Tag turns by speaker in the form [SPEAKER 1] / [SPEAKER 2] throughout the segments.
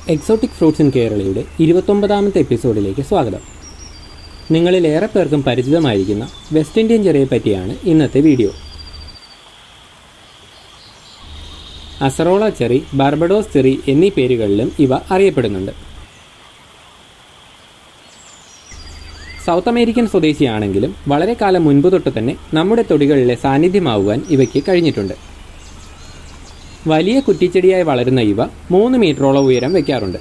[SPEAKER 1] exotic fruits in കേരളയുടെ ഇരുപത്തൊമ്പതാമത്തെ എപ്പിസോഡിലേക്ക് സ്വാഗതം നിങ്ങളിൽ ഏറെ പേർക്കും പരിചിതമായിരിക്കുന്ന വെസ്റ്റ് ഇന്ത്യൻ ചെറിയെ പറ്റിയാണ് ഇന്നത്തെ video acerola cherry Barbados cherry എന്നീ പേരുകളിലും ഇവ അറിയപ്പെടുന്നുണ്ട് സൗത്ത് അമേരിക്കൻ സ്വദേശിയാണെങ്കിലും വളരെ കാലം മുൻപ് തൊട്ട് തന്നെ നമ്മുടെ തൊടികളിലെ സാന്നിധ്യമാവുവാൻ ഇവയ്ക്ക് കഴിഞ്ഞിട്ടുണ്ട് വലിയ കുറ്റിച്ചെടിയായി വളരുന്ന ഇവ മൂന്ന് മീറ്ററോളം ഉയരം വയ്ക്കാറുണ്ട്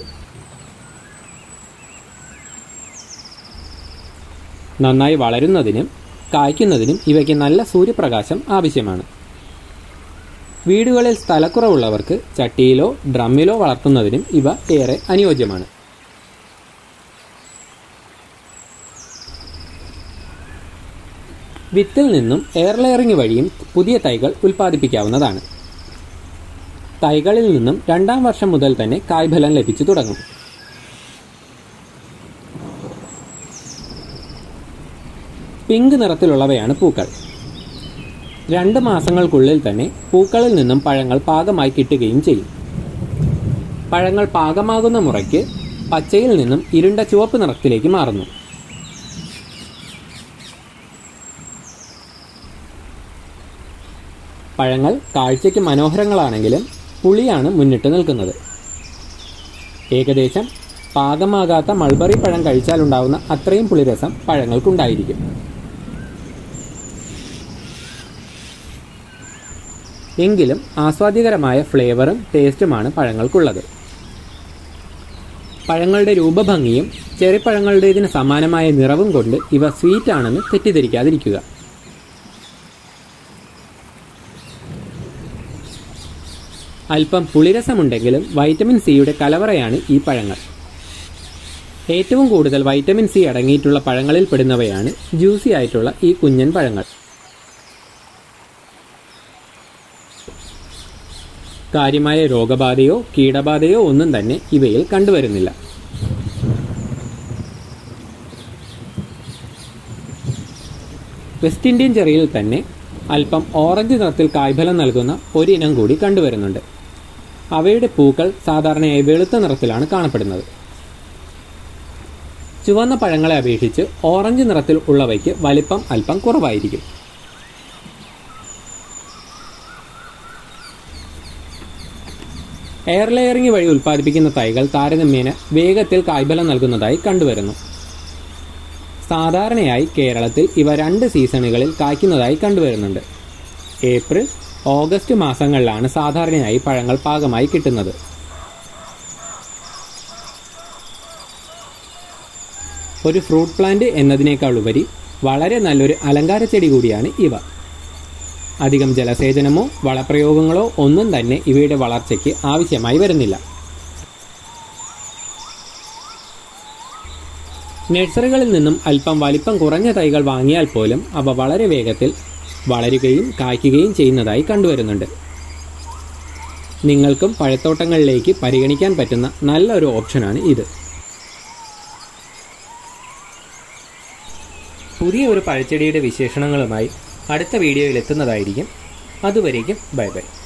[SPEAKER 1] നന്നായി വളരുന്നതിനും കായ്ക്കുന്നതിനും ഇവയ്ക്ക് നല്ല സൂര്യപ്രകാശം ആവശ്യമാണ് വീടുകളിൽ സ്ഥലക്കുറവുള്ളവർക്ക് ചട്ടിയിലോ ഡ്രമ്മിലോ വളർത്തുന്നതിനും ഇവ ഏറെ അനുയോജ്യമാണ് വിത്തിൽ നിന്നും എയർ ലെയറിംഗ് വഴിയും പുതിയ തൈകൾ ഉൽപ്പാദിപ്പിക്കാവുന്നതാണ് തൈകളിൽ നിന്നും രണ്ടാം വർഷം മുതൽ തന്നെ കായ്ഫലം ലഭിച്ചു തുടങ്ങും പിങ്ക് നിറത്തിലുള്ളവയാണ് പൂക്കൾ രണ്ട് മാസങ്ങൾക്കുള്ളിൽ തന്നെ പൂക്കളിൽ നിന്നും പഴങ്ങൾ പാകമായി കിട്ടുകയും ചെയ്യും പഴങ്ങൾ പാകമാകുന്ന മുറയ്ക്ക് പച്ചയിൽ നിന്നും ഇരുണ്ട ചുവപ്പ് നിറത്തിലേക്ക് മാറുന്നു പഴങ്ങൾ കാഴ്ചയ്ക്ക് മനോഹരങ്ങളാണെങ്കിലും പുളിയാണ് മുന്നിട്ട് നിൽക്കുന്നത് ഏകദേശം പാകമാകാത്ത മൾബറി പഴം കഴിച്ചാലുണ്ടാവുന്ന അത്രയും പുളിരസം പഴങ്ങൾക്കുണ്ടായിരിക്കും എങ്കിലും ആസ്വാദ്യകരമായ ഫ്ലേവറും ടേസ്റ്റുമാണ് പഴങ്ങൾക്കുള്ളത് പഴങ്ങളുടെ രൂപഭംഗിയും ചെറിപ്പഴങ്ങളുടേതിന് സമാനമായ നിറവും കൊണ്ട് ഇവ സ്വീറ്റ് ആണെന്ന് തെറ്റിദ്ധരിക്കാതിരിക്കുക അല്പം പുളിരസമുണ്ടെങ്കിലും വൈറ്റമിൻ സിയുടെ കലവറയാണ് ഈ പഴങ്ങൾ ഏറ്റവും കൂടുതൽ വൈറ്റമിൻ സി അടങ്ങിയിട്ടുള്ള പഴങ്ങളിൽ പെടുന്നവയാണ് ജ്യൂസി ആയിട്ടുള്ള ഈ കുഞ്ഞൻ പഴങ്ങൾ കാര്യമായ രോഗബാധയോ കീടബാധയോ ഒന്നും തന്നെ ഇവയിൽ കണ്ടുവരുന്നില്ല വെസ്റ്റ് ഇന്ത്യൻ ചെറിയിൽ തന്നെ അല്പം ഓറഞ്ച് നിറത്തിൽ കായ്ഫലം നൽകുന്ന ഒരിനം കൂടി കണ്ടുവരുന്നുണ്ട് അവയുടെ പൂക്കൾ സാധാരണയായി വെളുത്ത നിറത്തിലാണ് കാണപ്പെടുന്നത് ചുവന്ന പഴങ്ങളെ അപേക്ഷിച്ച് ഓറഞ്ച് നിറത്തിൽ ഉള്ളവയ്ക്ക് വലിപ്പം അല്പം കുറവായിരിക്കും എയർ ലെയറിംഗ് വഴി ഉൽപ്പാദിപ്പിക്കുന്ന തൈകൾ താരതമ്യേന വേഗത്തിൽ കായ്ഫലം നൽകുന്നതായി കണ്ടുവരുന്നു സാധാരണയായി കേരളത്തിൽ ഇവ രണ്ട് സീസണുകളിൽ കായ്ക്കുന്നതായി കണ്ടുവരുന്നുണ്ട് ഏപ്രിൽ ഓഗസ്റ്റ് മാസങ്ങളിലാണ് സാധാരണയായി പഴങ്ങൾ പാകമായി കിട്ടുന്നത് ഒരു ഫ്രൂട്ട് പ്ലാന്റ് എന്നതിനേക്കാൾ ഉപരി വളരെ നല്ലൊരു അലങ്കാര ചെടി കൂടിയാണ് ഇവ അധികം ജലസേചനമോ വളപ്രയോഗങ്ങളോ ഒന്നും തന്നെ ഇവയുടെ വളർച്ചയ്ക്ക് ആവശ്യമായി വരുന്നില്ല നഴ്സറികളിൽ നിന്നും അല്പം വലിപ്പം കുറഞ്ഞ തൈകൾ വാങ്ങിയാൽ പോലും അവ വളരെ വേഗത്തിൽ വളരുകയും കായ്ക്കുകയും ചെയ്യുന്നതായി കണ്ടുവരുന്നുണ്ട് നിങ്ങൾക്കും പഴത്തോട്ടങ്ങളിലേക്ക് പരിഗണിക്കാൻ പറ്റുന്ന നല്ലൊരു ഓപ്ഷനാണ് ഇത് പുതിയ ഒരു പഴച്ചെടിയുടെ വിശേഷണങ്ങളുമായി അടുത്ത വീഡിയോയിൽ എത്തുന്നതായിരിക്കും അതുവരേക്കും ബൈ ബൈ